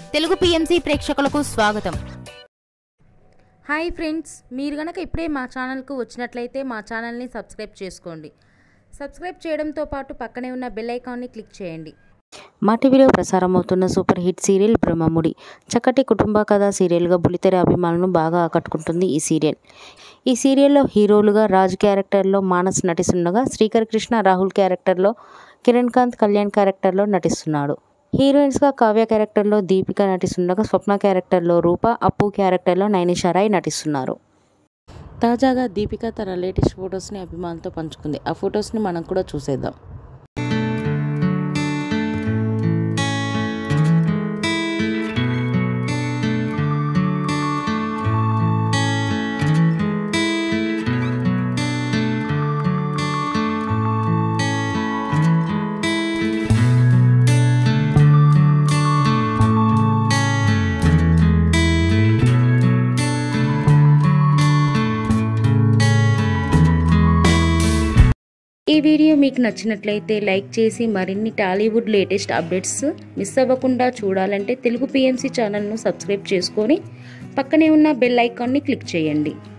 Telugu PMC ప్రేక్షకులకు స్వాగతం hi friends మీరు గనక ఇప్పుడే మా ఛానల్కు వచ్చినట్లయితే మా ఛానల్ని సబ్స్క్రైబ్ చేసుకోండి సబ్స్క్రైబ్ చేయడంతో పాటు పక్కనే ఉన్న బెల్ ఐకాన్ని క్లిక్ చేయండి మా టీవీలో ప్రసారమవుతున్న సూపర్ హిట్ సీరియల్ బ్రహ్మముడి చక్కటి కుటుంబ కథా సీరియల్గా బులితెర అభిమానులను బాగా ఆకట్టుకుంటుంది ఈ సీరియల్ ఈ సీరియల్లో హీరోలుగా రాజ్ క్యారెక్టర్లో మానస్ నటిస్తుండగా శ్రీకర్ కృష్ణ రాహుల్ క్యారెక్టర్లో కిరణ్ కాంత్ కళ్యాణ్ క్యారెక్టర్లో నటిస్తున్నాడు హీరోయిన్స్గా కావ్య క్యారెక్టర్లో దీపిక నటిస్తుండగా స్వప్న క్యారెక్టర్లో రూప అప్పు క్యారెక్టర్లో నైనిషారాయ్ నటిస్తున్నారు తాజాగా దీపిక తన లేటెస్ట్ ఫొటోస్ని అభిమానులతో పంచుకుంది ఆ ఫొటోస్ని మనం కూడా చూసేద్దాం ఈ వీడియో మీకు నచ్చినట్లయితే లైక్ చేసి మరిన్ని టాలీవుడ్ లేటెస్ట్ అప్డేట్స్ మిస్ అవ్వకుండా చూడాలంటే తెలుగు పిఎంసి ఛానల్ను సబ్స్క్రైబ్ చేసుకొని పక్కనే ఉన్న బెల్ ఐకాన్ని క్లిక్ చేయండి